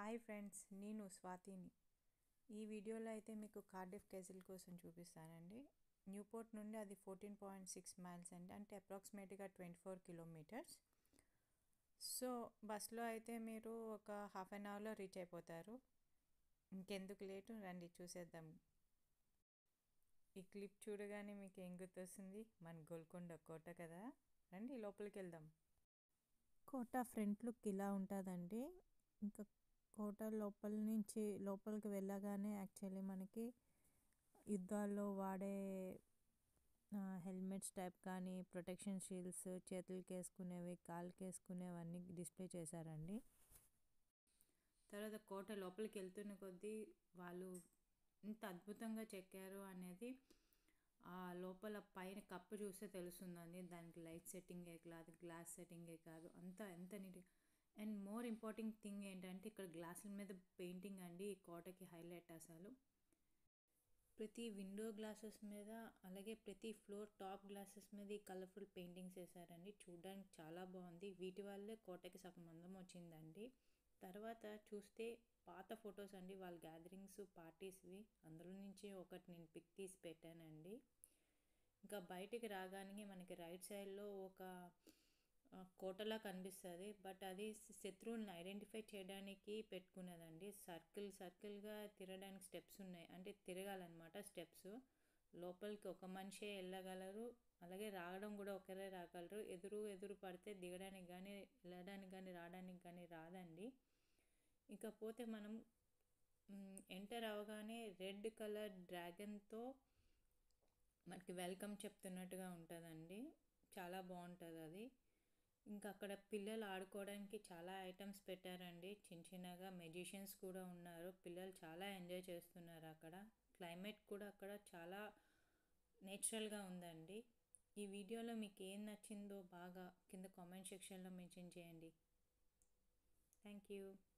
hi friends నేను స్వాతిని ఈ వీడియోలో అయితే మీకు కార్డిఫ్ కేజిల్ కోసం చూపిస్తానండి న్యూపోర్ట్ నుండి అది ఫోర్టీన్ పాయింట్ సిక్స్ మైల్స్ అండి అంటే అప్రాక్సిమేట్గా ట్వంటీ ఫోర్ కిలోమీటర్స్ సో బస్లో అయితే మీరు ఒక హాఫ్ అన్ అవర్లో రీచ్ అయిపోతారు ఇంకెందుకు లేటు రండి చూసేద్దాం ఈ క్లిప్ చూడగానే మీకు ఏం గుర్తొస్తుంది మన గోల్కొండ కోట కదా రండి లోపలికి వెళ్దాం కోట ఫ్రంట్ లుక్ ఇలా ఉంటుందండి ఇంకా కోట లోపల నుంచి లోపలికి వెళ్ళగానే యాక్చువల్లీ మనకి యుద్ధాల్లో వాడే హెల్మెట్స్ టైప్ కానీ ప్రొటెక్షన్ షీల్డ్స్ చేతులకి వేసుకునేవి కాళ్ళకి వేసుకునేవి అన్నీ డిస్ప్లే చేశారండి తర్వాత కోట లోపలికి వెళ్తున్న కొద్దీ వాళ్ళు ఇంత అద్భుతంగా చెక్కారు అనేది ఆ లోపల పైన కప్పు చూస్తే తెలుస్తుందండి దానికి లైట్ సెట్టింగే కాదు గ్లాస్ సెట్టింగే కాదు అంతా ఎంత neat and more important thing ఏంటంటే ఇక్కడ గ్లాసుల మీద పెయింటింగ్ అండి ఈ కోటకి హైలైట్ అసలు ప్రతి విండో గ్లాసెస్ మీద అలాగే ప్రతి ఫ్లోర్ టాప్ గ్లాసెస్ మీద ఈ కలర్ఫుల్ పెయింటింగ్స్ వేసారండి చూడడానికి చాలా బాగుంది వీటి వల్లే కోటకి సగం అందం వచ్చిందండి తర్వాత చూస్తే పాత ఫొటోస్ అండి వాళ్ళ గ్యాదరింగ్స్ పార్టీస్వి అందులో నుంచి ఒకటి నేను పిక్ తీసి పెట్టానండి ఇంకా బయటికి రాగానే మనకి రైట్ సైడ్లో ఒక కోటలా కనిపిస్తుంది బట్ అది శత్రువులను ఐడెంటిఫై చేయడానికి పెట్టుకున్నదండి సర్కిల్ సర్కిల్గా తిరగడానికి స్టెప్స్ ఉన్నాయి అంటే తిరగాలన్నమాట స్టెప్స్ లోపలికి ఒక మనిషే వెళ్ళగలరు అలాగే రావడం కూడా ఒకరే రాగలరు ఎదురు ఎదురు పడితే దిగడానికి కానీ వెళ్ళడానికి కానీ రావడానికి కానీ రాదండి ఇకపోతే మనం ఎంటర్ అవగానే రెడ్ కలర్ డ్రాగన్తో మనకి వెల్కమ్ చెప్తున్నట్టుగా ఉంటుందండి చాలా బాగుంటుంది అది ఇంకా అక్కడ పిల్లలు ఆడుకోవడానికి చాలా ఐటమ్స్ పెట్టారండి చిన్న చిన్నగా మెజిషియన్స్ కూడా ఉన్నారు పిల్లలు చాలా ఎంజాయ్ చేస్తున్నారు అక్కడ క్లైమేట్ కూడా అక్కడ చాలా నేచురల్గా ఉందండి ఈ వీడియోలో మీకు ఏం నచ్చిందో బాగా కింద కామెంట్ సెక్షన్లో మెన్షన్ చేయండి థ్యాంక్ యూ